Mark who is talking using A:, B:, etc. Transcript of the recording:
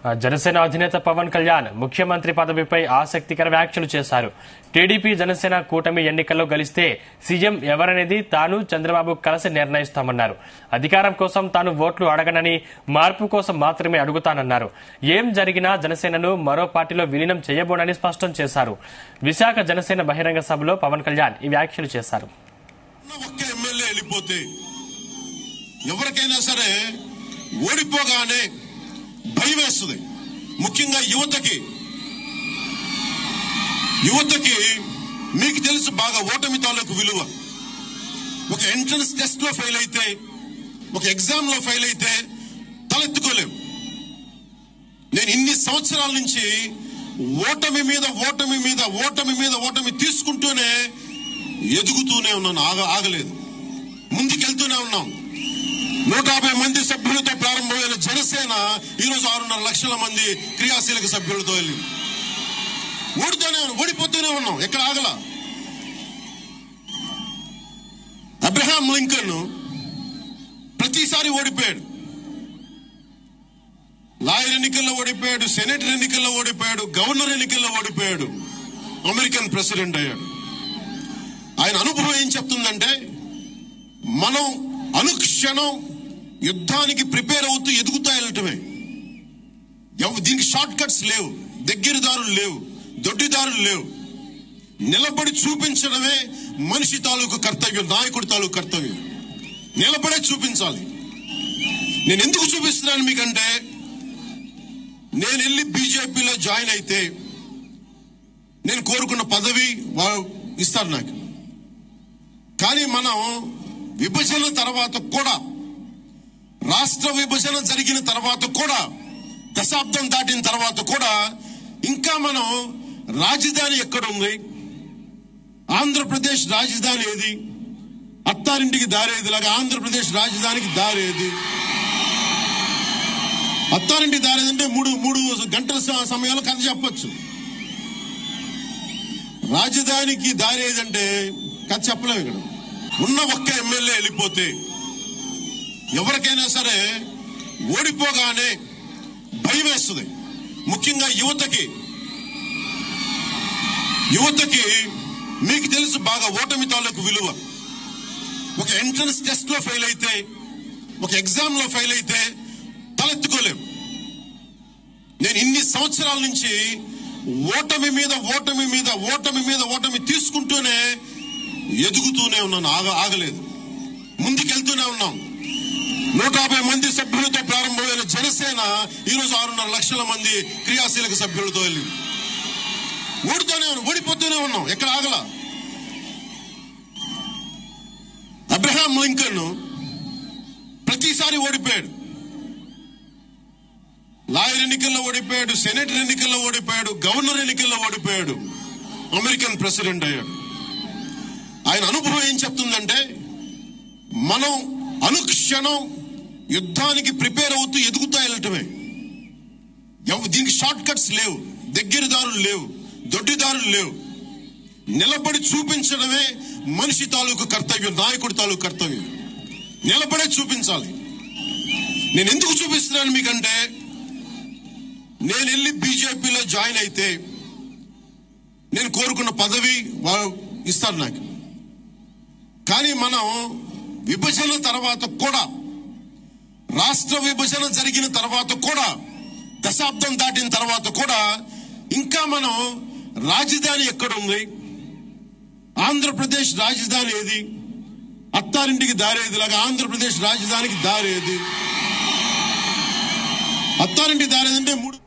A: జనసేన అధినేత పవన్ కళ్యాణ్ ముఖ్యమంత్రి పదవిపై ఆసక్తికర వ్యాఖ్యలు చేశారు టీడీపీ జనసేన కూటమి ఎన్నికల్లో గెలిస్తే సీఎం ఎవరనేది తాను చంద్రబాబు కలిసి నిర్ణయిస్తామన్నారు అధికారం కోసం తాను ఓట్లు అడగనని మార్పు కోసం మాత్రమే అడుగుతానన్నారు ఏం జరిగినా జనసేనను మరో పార్టీలో విలీనం చేయబోనని స్పష్టం చేశారు విశాఖ జనసేన బహిరంగ సభలో పవన్ కళ్యాణ్ ఈ వ్యాఖ్యలు చేశారు
B: ఉన్న ఒక్క ఎమ్మెల్యే వెళ్ళిపోతే ఎవరికైనా సరే ఓడిపోగానే భయం వేస్తుంది ముఖ్యంగా యువతకి యువతకి మీకు తెలుసు బాగా ఓటమి తాలూకు విలువ ఒక ఎంట్రన్స్ టెస్ట్ లో ఫెయిల్ అయితే ఒక ఎగ్జామ్ లో ఫెయిల్ అయితే తలెత్తుకోలేం నేను ఇన్ని సంవత్సరాల నుంచి ఓటమి మీద ఓటమి మీద ఓటమి మీద ఓటమి తీసుకుంటూనే ఎదుగుతూనే ఉన్నాను ఆగ ఆగలేదు ముందుకెళ్తూనే ఉన్నాం నూట యాభై మంది సభ్యులతో ప్రారంభమైన జనసేన ఈరోజు ఆరున్నర లక్షల మంది క్రియాశీలక సభ్యులతో వెళ్ళి ఓడితోనే ఉన్నాం, ఓడిపోతూనే ఉన్నాం ఎక్కడ ఆగల అబ్రహాం లింకన్ ప్రతిసారి ఓడిపోయాడు లాయర్ ఎన్నికల్లో ఓడిపోయాడు సెనేటర్ ఎన్నికల్లో ఓడిపోయాడు గవర్నర్ ఎన్నికల్లో ఓడిపోయాడు అమెరికన్ ప్రెసిడెంట్ అయ్యాడు ఆయన అనుభవం ఏం చెప్తుందంటే మనం అనుక్షణం యుద్ధానికి ప్రిపేర్ అవుతూ ఎదుగుతా వెళ్ళటమే ఎవ- దీనికి షార్ట్ కట్స్ లేవు దగ్గర దారులు లేవు దొడ్డిదారులు లేవు నిలబడి చూపించడమే మనిషి తాలూకు కర్తవ్యం నాయకుడి తాలూకు కర్తవ్యం నిలబడే చూపించాలి నేను ఎందుకు చూపిస్తున్నాను మీకంటే నేను వెళ్ళి బీజేపీలో జాయిన్ అయితే నేను కోరుకున్న పదవి వా- ఇస్తారు నాకు కానీ మనం విభజన తర్వాత కూడా రాష్ట్ర విభజన జరిగిన తర్వాత కూడా దశాబ్దం దాటిన తర్వాత కూడా ఇంకా మనం రాజధాని ఎక్కడుంది ఆంధ్రప్రదేశ్ రాజధాని ఏది అత్తారింటికి దారేది లాగా ఆంధ్రప్రదేశ్ రాజధానికి దారేది అత్తారింటికి దారేదంటే మూడు మూడు గంటల స- సమయంలో కథ చెప్పొచ్చు రాజధానికి దారి ఏదంటే కథ చెప్పలేము ఇక్కడ ఉన్న ఒక్క ఎమ్మెల్యే వెళ్ళిపోతే ఎవరికైనా సరే ఓడిపోగానే భయం వేస్తుంది ముఖ్యంగా యువతకి యువతకి మీకు తెలుసు బాగా ఓటమి తాలూకు విలువ ఒక ఎంట్రన్స్ టెస్ట్ లో ఫెయిల్ అయితే ఒక ఎగ్జామ్ లో ఫెయిల్ అయితే తలెత్తుకోలేం నేను ఇన్ని సంవత్సరాల నుంచి ఓటమి మీద ఓటమి మీద ఓటమి మీద ఓటమి తీసుకుంటూనే ఎదుగుతూనే ఉన్నాను ఆగ ఆగలేదు ముందుకెళ్తూనే ఉన్నాం నూట యాభై మంది సభ్యులతో ప్రారంభమైన జనసేన ఈరోజు ఆరున్నర లక్షల మంది క్రియాశీలక సభ్యులతో వెళ్ళి ఓడితోనే ఉన్నాం, ఓడిపోతూనే ఉన్నాం ఎక్కడ ఆగల అబ్రహాం లింకన్ ప్రతిసారి ఓడిపోయాడు లాయర్ ఎన్నికల్లో ఓడిపోయాడు సెనేటర్ ఎన్నికల్లో ఓడిపోయాడు గవర్నర్ ఎన్నికల్లో ఓడిపోయాడు అమెరికన్ ప్రెసిడెంట్ అయ్యాడు ఆయన అనుభవం ఏం చెప్తుందంటే మనం అనుక్షణం యుద్ధానికి ప్రిపేర్ అవుతూ ఎదుగుతా వెళ్ళటమే ఎవ- దీనికి షార్ట్ కట్స్ లేవు దగ్గర దారులు లేవు దొడ్డిదారులు లేవు నిలబడి చూపించడమే మనిషి తాలూకు కర్తవ్యం నాయకుడి తాలూకు కర్తవ్యం నిలబడే చూపించాలి నేను ఎందుకు చూపిస్తున్నాను మీకంటే నేను వెళ్ళి బీజేపీలో జాయిన్ అయితే నేను కోరుకున్న పదవి వా- ఇస్తారు నాకు కానీ మనం విభజన తర్వాత కూడా రాష్ట్ర విభజన జరిగిన తర్వాత కూడా దశాబ్దం దాటిన తర్వాత కూడా ఇంకా మనం రాజధాని ఎక్కడుంది ఆంధ్రప్రదేశ్ రాజధాని ఏది అత్తారింటికి దారేది లాగా ఆంధ్రప్రదేశ్ రాజధానికి దారేది అత్తారింటికి దారేది అంటే మూడు